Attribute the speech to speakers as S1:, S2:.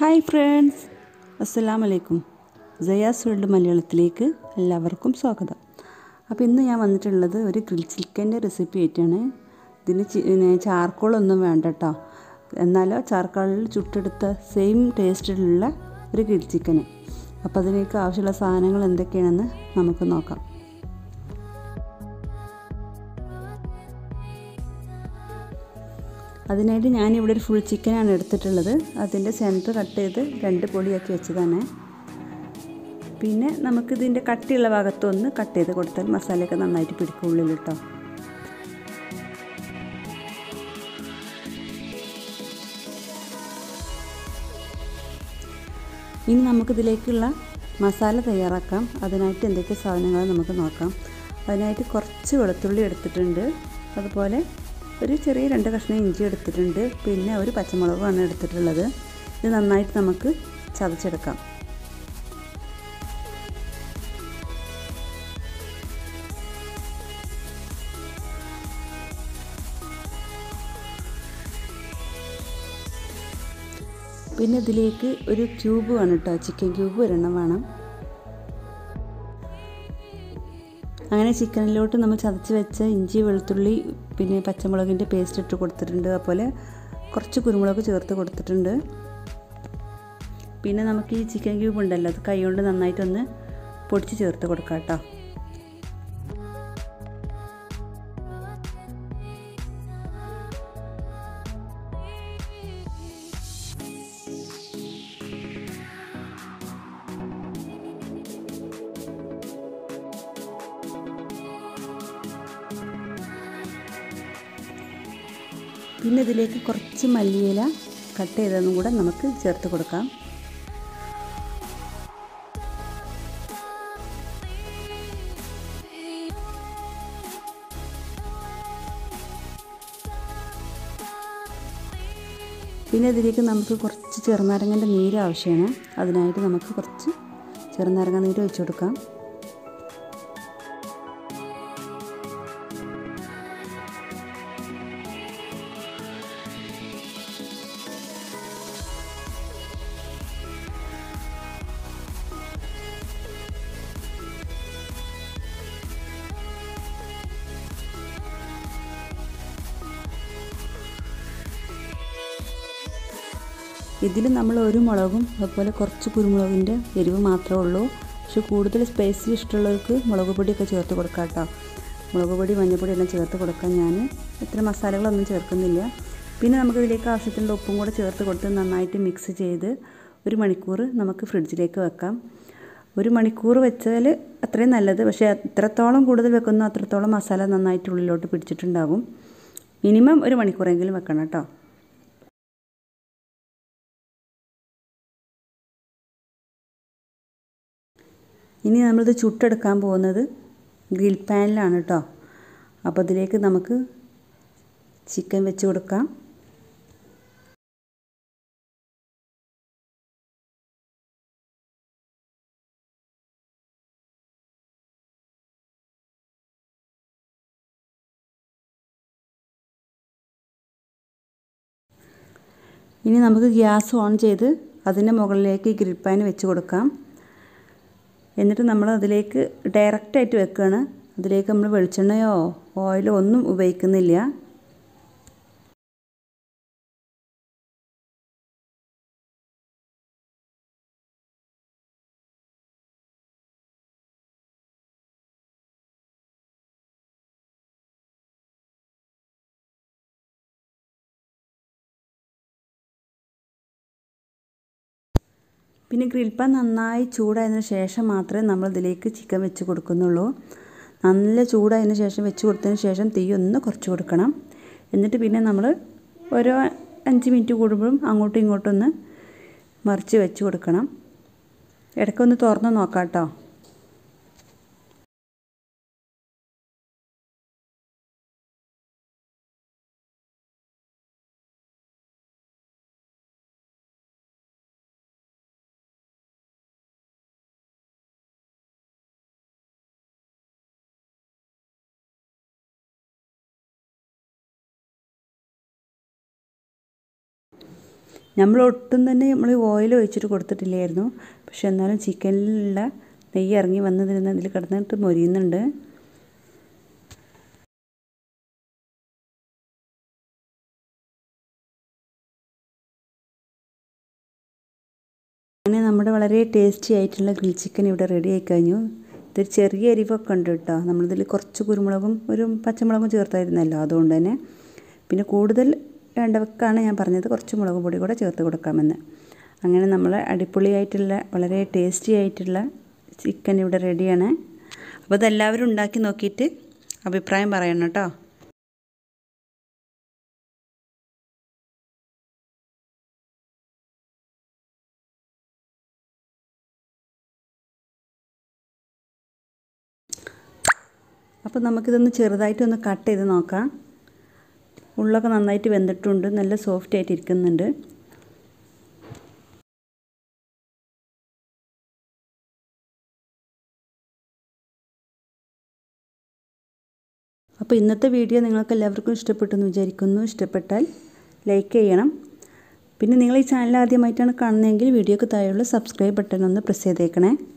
S1: hi friends അസ്സലാമു അലൈക്കും Jaya's world മലയാളത്തിലേക്ക് എല്ലാവർക്കും സ്വാഗതം അപ്പോൾ ഇന്ന് ഞാൻ വന്നിട്ടുള്ളത് ഒരു ഗ്രിൽ ചിക്കൻ്റെ റെസിപ്പി ആയിട്ടാണ് ഇതിന് ചി- പിന്നെ ചാർക്കോളൊന്നും വേണ്ട കേട്ടോ എന്നാലോ ചാർക്കോളിൽ ചുട്ടെടുത്ത സെയിം ടേസ്റ്റിലുള്ള ഒരു ഗ്രിൽ ചിക്കന് അപ്പോൾ അതിലേക്ക് ആവശ്യമുള്ള സാധനങ്ങൾ എന്തൊക്കെയാണെന്ന് നമുക്ക് നോക്കാം അതിനായിട്ട് ഞാനിവിടെ ഒരു ഫുൾ ചിക്കനാണ് എടുത്തിട്ടുള്ളത് അതിൻ്റെ സെൻറ്റർ കട്ട് ചെയ്ത് രണ്ട് പൊളിയാക്കി വെച്ചതാണ് പിന്നെ നമുക്കിതിൻ്റെ കട്ടിയുള്ള ഭാഗത്തൊന്ന് കട്ട് ചെയ്ത് കൊടുത്താൽ മസാലയൊക്കെ നന്നായിട്ട് പിടിക്കും ഉള്ളിൽ കേട്ടോ ഇനി നമുക്കിതിലേക്കുള്ള മസാല തയ്യാറാക്കാം അതിനായിട്ട് എന്തൊക്കെ സാധനങ്ങൾ നമുക്ക് നോക്കാം അതിനായിട്ട് കുറച്ച് വെളുത്തുള്ളി എടുത്തിട്ടുണ്ട് അതുപോലെ ഒരു ചെറിയ രണ്ട് കഷ്ണം ഇഞ്ചി എടുത്തിട്ടുണ്ട് പിന്നെ ഒരു പച്ചമുളകാണ് എടുത്തിട്ടുള്ളത് ഇത് നന്നായിട്ട് നമുക്ക് ചതച്ചെടുക്കാം പിന്നെ ഇതിലേക്ക് ഒരു ക്യൂബ് വേണം കേട്ടോ ചിക്കൻ ക്യൂബ് ഒരെണ്ണം വേണം അങ്ങനെ ചിക്കനിലോട്ട് നമ്മൾ ചതച്ച് വെച്ച ഇഞ്ചി വെളുത്തുള്ളി പിന്നെ പച്ചമുളകിൻ്റെ പേസ്റ്റ് ഇട്ട് കൊടുത്തിട്ടുണ്ട് അതുപോലെ കുറച്ച് കുരുമുളക് ചേർത്ത് കൊടുത്തിട്ടുണ്ട് പിന്നെ നമുക്ക് ഈ ചിക്കൻ ക്യൂബ് ഉണ്ടല്ലോ അത് കൈ കൊണ്ട് നന്നായിട്ടൊന്ന് പൊടിച്ച് ചേർത്ത് കൊടുക്കാം കേട്ടോ പിന്നെ ഇതിലേക്ക് കുറച്ച് മല്ലിയില കട്ട് ചെയ്തതും കൂടെ നമുക്ക് ചേർത്ത് കൊടുക്കാം പിന്നെ ഇതിലേക്ക് നമുക്ക് കുറച്ച് ചെറുനാരങ്ങൻ്റെ നീര് ആവശ്യമാണ് അതിനായിട്ട് നമുക്ക് കുറച്ച് ചെറുനാരങ്ങ നീര് ഒഴിച്ചു കൊടുക്കാം ഇതിൽ നമ്മൾ ഒരു മുളകും അതുപോലെ കുറച്ച് കുരുമുളകിൻ്റെ എരിവ് മാത്രമേ ഉള്ളൂ പക്ഷെ കൂടുതൽ സ്പൈസി ഇഷ്ടമുള്ളവർക്ക് മുളക് പൊടിയൊക്കെ ചേർത്ത് കൊടുക്കാം കേട്ടോ മുളക് പൊടി മഞ്ഞൾപ്പൊടി എല്ലാം ചേർത്ത് കൊടുക്കാം ഞാൻ ഇത്ര മസാലകളൊന്നും ചേർക്കുന്നില്ല പിന്നെ നമുക്കിതിലേക്ക് ആവശ്യത്തിനുള്ള ഉപ്പും കൂടെ ചേർത്ത് കൊടുത്ത് നന്നായിട്ട് മിക്സ് ചെയ്ത് ഒരു മണിക്കൂർ നമുക്ക് ഫ്രിഡ്ജിലേക്ക് വെക്കാം ഒരു മണിക്കൂർ വെച്ചാൽ അത്രയും നല്ലത് പക്ഷേ എത്രത്തോളം കൂടുതൽ വെക്കുന്നോ അത്രത്തോളം മസാല നന്നായിട്ട് ഉള്ളിലോട്ട് പിടിച്ചിട്ടുണ്ടാകും മിനിമം ഒരു മണിക്കൂറെങ്കിലും വെക്കണം കേട്ടോ ഇനി നമ്മളിത് ചുട്ടെടുക്കാൻ പോകുന്നത് ഗ്രിൽ പാനിലാണ് കേട്ടോ അപ്പോൾ അതിലേക്ക് നമുക്ക് ചിക്കൻ വെച്ച് കൊടുക്കാം ഇനി നമുക്ക് ഗ്യാസ് ഓൺ ചെയ്ത് അതിൻ്റെ മുകളിലേക്ക് ഗ്രിൽ പാൻ വെച്ച് കൊടുക്കാം എന്നിട്ട് നമ്മൾ അതിലേക്ക് ഡയറക്റ്റായിട്ട് വെക്കുകയാണ് അതിലേക്ക് നമ്മൾ വെളിച്ചെണ്ണയോ ഓയിലോ ഒന്നും ഉപയോഗിക്കുന്നില്ല പിന്നെ ഗ്രിൽ പാൻ നന്നായി ചൂടായതിനു ശേഷം മാത്രമേ നമ്മൾ ഇതിലേക്ക് ചിക്കൻ വെച്ച് കൊടുക്കുന്നുള്ളൂ നല്ല ചൂടായതിനു ശേഷം വെച്ച് കൊടുത്തതിന് ശേഷം തീ ഒന്ന് കുറച്ച് കൊടുക്കണം എന്നിട്ട് പിന്നെ നമ്മൾ ഓരോ അഞ്ച് മിനിറ്റ് കൂടുമ്പോഴും അങ്ങോട്ടും ഇങ്ങോട്ടും ഒന്ന് മറിച്ച് വെച്ച് കൊടുക്കണം ഇടയ്ക്കൊന്ന് തുറന്ന് നോക്കാം കേട്ടോ നമ്മൾ ഒട്ടും തന്നെ നമ്മൾ ഓയിൽ ഒഴിച്ചിട്ട് കൊടുത്തിട്ടില്ലായിരുന്നു പക്ഷെ എന്നാലും ചിക്കനിലുള്ള നെയ്യ് ഇറങ്ങി വന്നതിൽ ഇതിൽ കിടന്നിട്ട് മൊരിയുന്നുണ്ട് അങ്ങനെ നമ്മുടെ വളരെ ടേസ്റ്റി ആയിട്ടുള്ള ഗ്രിൽ ചിക്കൻ ഇവിടെ റെഡി ആയി കഴിഞ്ഞു ഇതൊരു ചെറിയ എരിവൊക്കെ ഉണ്ട് കേട്ടോ നമ്മളിതിൽ കുറച്ച് കുരുമുളകും ഒരു പച്ചമുളകും ചേർത്തായിരുന്നല്ലോ അതുകൊണ്ട് തന്നെ പിന്നെ കൂടുതൽ വേണ്ടവർക്കാണ് ഞാൻ പറഞ്ഞത് കുറച്ച് മുളക് പൊടി കൂടെ ചേർത്ത് കൊടുക്കാമെന്ന് അങ്ങനെ നമ്മൾ അടിപൊളിയായിട്ടുള്ള വളരെ ടേസ്റ്റി ആയിട്ടുള്ള ചിക്കൻ ഇവിടെ റെഡിയാണ് അപ്പോൾ ഇതെല്ലാവരും ഉണ്ടാക്കി നോക്കിയിട്ട് അഭിപ്രായം പറയണം കേട്ടോ അപ്പോൾ നമുക്കിതൊന്ന് ചെറുതായിട്ടൊന്ന് കട്ട് ചെയ്ത് നോക്കാം ഉള്ളൊക്കെ നന്നായിട്ട് വെന്തിട്ടുണ്ട് നല്ല സോഫ്റ്റ് ആയിട്ട് ഇരിക്കുന്നുണ്ട് അപ്പോൾ ഇന്നത്തെ വീഡിയോ നിങ്ങൾക്ക് എല്ലാവർക്കും ഇഷ്ടപ്പെട്ടു എന്ന് വിചാരിക്കുന്നു ഇഷ്ടപ്പെട്ടാൽ ലൈക്ക് ചെയ്യണം പിന്നെ നിങ്ങൾ ഈ ചാനൽ ആദ്യമായിട്ടാണ് കാണുന്നതെങ്കിൽ വീഡിയോക്ക് താഴെയുള്ള സബ്സ്ക്രൈബ് ബട്ടൺ ഒന്ന് പ്രസ് ചെയ്തേക്കണേ